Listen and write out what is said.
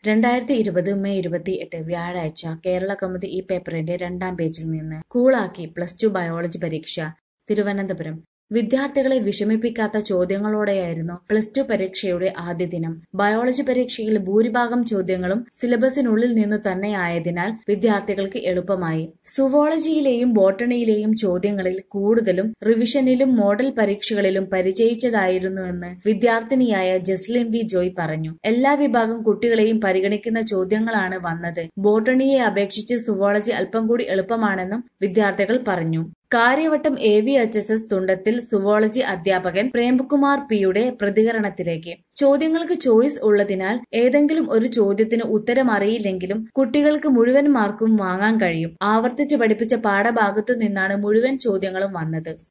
രണ്ടായിരത്തി ഇരുപത് മെയ് ഇരുപത്തിയെട്ട് വ്യാഴാഴ്ച കേരള കൗമുദി ഈ പേപ്പറിന്റെ രണ്ടാം പേജിൽ നിന്ന് കൂളാക്കി പ്ലസ് ടു ബയോളജി പരീക്ഷ തിരുവനന്തപുരം വിദ്യാർത്ഥികളെ വിഷമിപ്പിക്കാത്ത ചോദ്യങ്ങളോടെയായിരുന്നു പ്ലസ് ടു പരീക്ഷയുടെ ആദ്യ ദിനം ബയോളജി പരീക്ഷയിൽ ഭൂരിഭാഗം ചോദ്യങ്ങളും സിലബസിനുള്ളിൽ നിന്നു തന്നെയായതിനാൽ വിദ്യാർത്ഥികൾക്ക് എളുപ്പമായി സുവോളജിയിലെയും ബോട്ടണിയിലെയും ചോദ്യങ്ങളിൽ കൂടുതലും റിവിഷനിലും മോഡൽ പരീക്ഷകളിലും പരിചയിച്ചതായിരുന്നുവെന്ന് വിദ്യാർത്ഥിനിയായ ജസ്ലിൻ വി ജോയ് പറഞ്ഞു എല്ലാ വിഭാഗം കുട്ടികളെയും പരിഗണിക്കുന്ന ചോദ്യങ്ങളാണ് വന്നത് ബോട്ടണിയെ അപേക്ഷിച്ച് സുവോളജി അല്പം കൂടി എളുപ്പമാണെന്നും വിദ്യാർത്ഥികൾ പറഞ്ഞു Karyavattom A V H S S Thundathil zoology അധ്യാപകൻ പ്രേംകുമാർ പിയുടെ പ്രതികരണത്തിലേക്ക് ചോദ്യങ്ങൾക്ക് ചോയ്സ് ഉള്ളതിനാൽ ഏതെങ്കിലും ഒരു ചോദ്യത്തിന് ഉത്തരം അറിയില്ലെങ്കിലും കുട്ടികൾക്ക് മുഴുവൻ മാർക്കും വാങ്ങാൻ കഴിയും ആവർത്തിച്ച് പഠിപ്പിച്ച പാഠഭാഗത്തു നിന്നാണ് മുഴുവൻ ചോദ്യങ്ങളും വന്നത്